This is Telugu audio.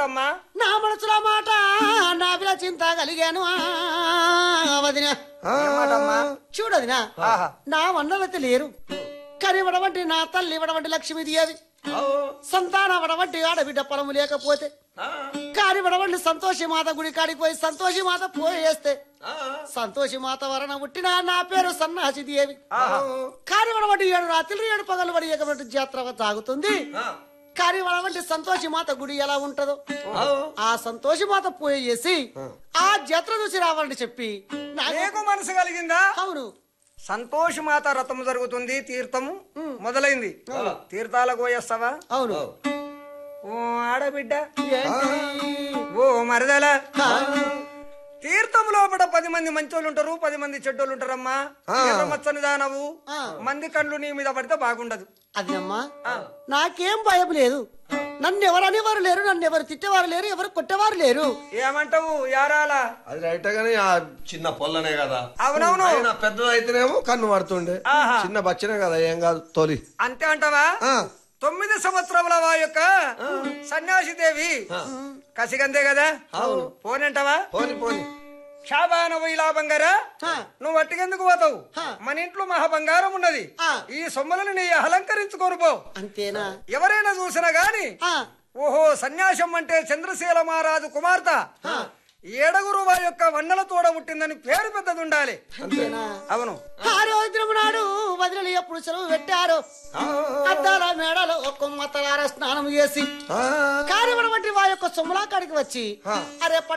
ఏమిటమ్మా నా మనసులో మాట నా పిల్ల చింత కలిగాను ఆ, వదిన ఏమాటమ్మా చూడదినా ఆహా. నా వన్నలైతే లేరు కానీ ఇవ్వడమంటే నా తల్లి ఇవ్వడమంటే లక్ష్మీదేవి సంతానం ఇవ్వడమంటే ఆడబిడ్డ పొలము లేకపోతే కాని ఇవ్వడమంటే సంతోషి మాత గుడి కాడికి పోయి సంతోషి మాత పోయేస్తే సంతోషి మాత వరణ పుట్టిన నా పేరు సన్నాసి దేవి కాని ఇవ్వడమంటే ఏడు రాత్రులు ఏడు పగలు పడి ఏకమంటే జాతర సాగుతుంది కానీ వాళ్ళ సంతోషి మాత గుడి ఎలా ఉంటదో ఆ సంతోషి మాత పోయేసి ఆ జాతర చూసి రావాలని చెప్పి నాకు నీకు మనసు కలిగిందా అవును సంతోష మాత రథం జరుగుతుంది తీర్థము మొదలైంది తీర్థాలకు పోయేస్తావా అవును ఓ ఆడబిడ్డ ఏంటి? ఓ మరదల ఆ, తీర్థం లోపల పది మంది మంచోళ్ళు ఉంటారు పది మంది చెడ్డోళ్ళు ఉంటారమ్మా ఎర్రమచ్చని దానవు ఆ. మంది కళ్ళు నీ మీద పడితే బాగుండదు అది అమ్మా నాకేం భయం లేదు నన్ను ఎవరు అనేవారు లేరు నన్ను ఎవరు తిట్టేవారు లేరు ఎవరు కొట్టేవారు లేరు ఏమంటావు యారాల అది రైట్ గానీ ఆ చిన్న పొల్లనే కదా అవునవును ఆయన పెద్దది అయితేనేమో కన్ను పడుతుండే ఆహా. చిన్న బచ్చనే కదా ఏం కాదు తొలి అంతే అంటావా ఆ. తొమ్మిది సంవత్సరముల వా యొక్క సన్యాసి దేవి కసిగందే కదా అవును. పోనంటావా పోని పోని షాబాన ఇలా బంగారా ఆ. నువ్వు అట్టుకెందుకు పోతావు ఆ. మన ఇంట్లో మహా బంగారం ఉన్నది ఆ. ఈ సొమ్ములను నీ అలంకరించుకోరు పో అంతేనా ఎవరైనా చూసినా గాని ఆ, ఓహో సన్యాసం అంటే చంద్రశీల మహారాజు కుమార్తె ఏడగురు వా యొక్క వన్నెల తోడ పుట్టిందని పేరు పెద్దది ఉండాలి అంతేనా అవును ఆ రోజు దినము నాడు వదిలి ఎప్పుడు సెలవు పెట్టారు అద్దాల మేడలో ఒక్క మతలార స్నానం చేసి ఆ, కార్యమని బట్టి వా యొక్క సొమ్ములా కాడికి వచ్చి అరే